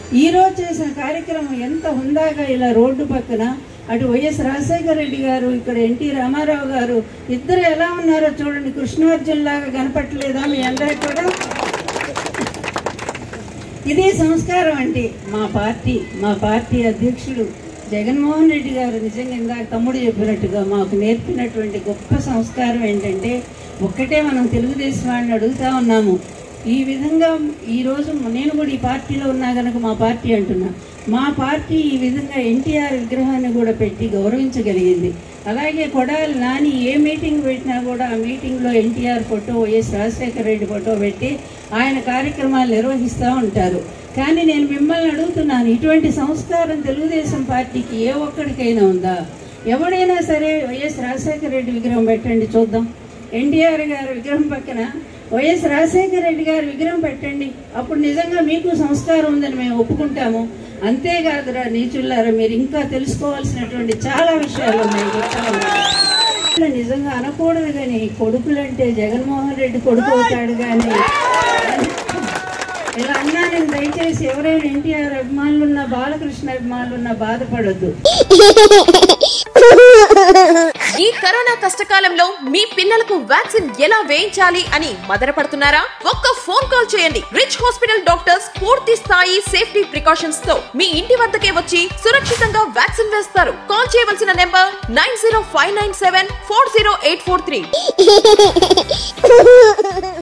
ఈ రోజు చేసిన కార్యక్రమం ఎంత హుందాగా ఇలా రోడ్డు పక్కన అటు వైఎస్ రాజశేఖర రెడ్డి గారు ఇక్కడ ఎన్టీ రామారావు గారు ఇద్దరు ఎలా ఉన్నారో చూడండి కృష్ణార్జున్ లాగా కనపట్లేదా మీ అందరికి కూడా ఇదే సంస్కారం అంటే మా పార్టీ మా పార్టీ అధ్యక్షుడు జగన్మోహన్ రెడ్డి గారు నిజంగా ఇందాక తమ్ముడు చెప్పినట్టుగా మాకు నేర్పినటువంటి గొప్ప సంస్కారం ఏంటంటే ఒక్కటే మనం తెలుగుదేశం వాళ్ళని అడుగుతా ఉన్నాము ఈ విధంగా ఈరోజు నేను కూడా ఈ పార్టీలో ఉన్నా కనుక మా పార్టీ అంటున్నా మా పార్టీ ఈ విధంగా ఎన్టీఆర్ విగ్రహాన్ని కూడా పెట్టి గౌరవించగలిగింది అలాగే కొడాలి నాని ఏ మీటింగ్ పెట్టినా కూడా ఆ మీటింగ్లో ఎన్టీఆర్ ఫోటో వైఎస్ రాజశేఖర రెడ్డి ఫోటో పెట్టి ఆయన కార్యక్రమాలు నిర్వహిస్తూ ఉంటారు కానీ నేను మిమ్మల్ని అడుగుతున్నాను ఇటువంటి సంస్కారం తెలుగుదేశం పార్టీకి ఏ ఒక్కడికైనా ఉందా ఎవడైనా సరే వైఎస్ రాజశేఖర రెడ్డి విగ్రహం పెట్టండి చూద్దాం ఎన్టీఆర్ గారి విగ్రహం పక్కన వైఎస్ రాజశేఖర రెడ్డి గారి విగ్రహం పెట్టండి అప్పుడు నిజంగా మీకు సంస్కారం ఉందని మేము ఒప్పుకుంటాము అంతేకాదురా నీచుల్లారా మీరు ఇంకా తెలుసుకోవాల్సినటువంటి చాలా విషయాలు ఉన్నాయి చెప్తా ఉన్నాను. నిజంగా అనకూడదు కానీ కొడుకులంటే జగన్మోహన్ రెడ్డి కొడుకు అవుతాడు కానీ ఇలా అన్నాను దయచేసి ఎవరైనా ఎన్టీఆర్ అభిమానులు ఉన్న బాలకృష్ణ అభిమానులు ఉన్న బాధపడొద్దు ఈ కరోనా కష్టకాలంలో మీ పిల్లలకు వ్యాక్సిన్ ఎలా వేయించాలి అని మదనపడుతున్నారా ఒక్క ఫోన్ కాల్ చేయండి రిచ్ హాస్పిటల్ డాక్టర్స్ పూర్తి స్థాయి సేఫ్టీ ప్రికాషన్స్ తో మీ ఇంటి వద్దకే వచ్చి సురక్షితంగా వ్యాక్సిన్ వేస్తారు కాల్ చేయవలసిన number nine zero five nine seven four zero eight four three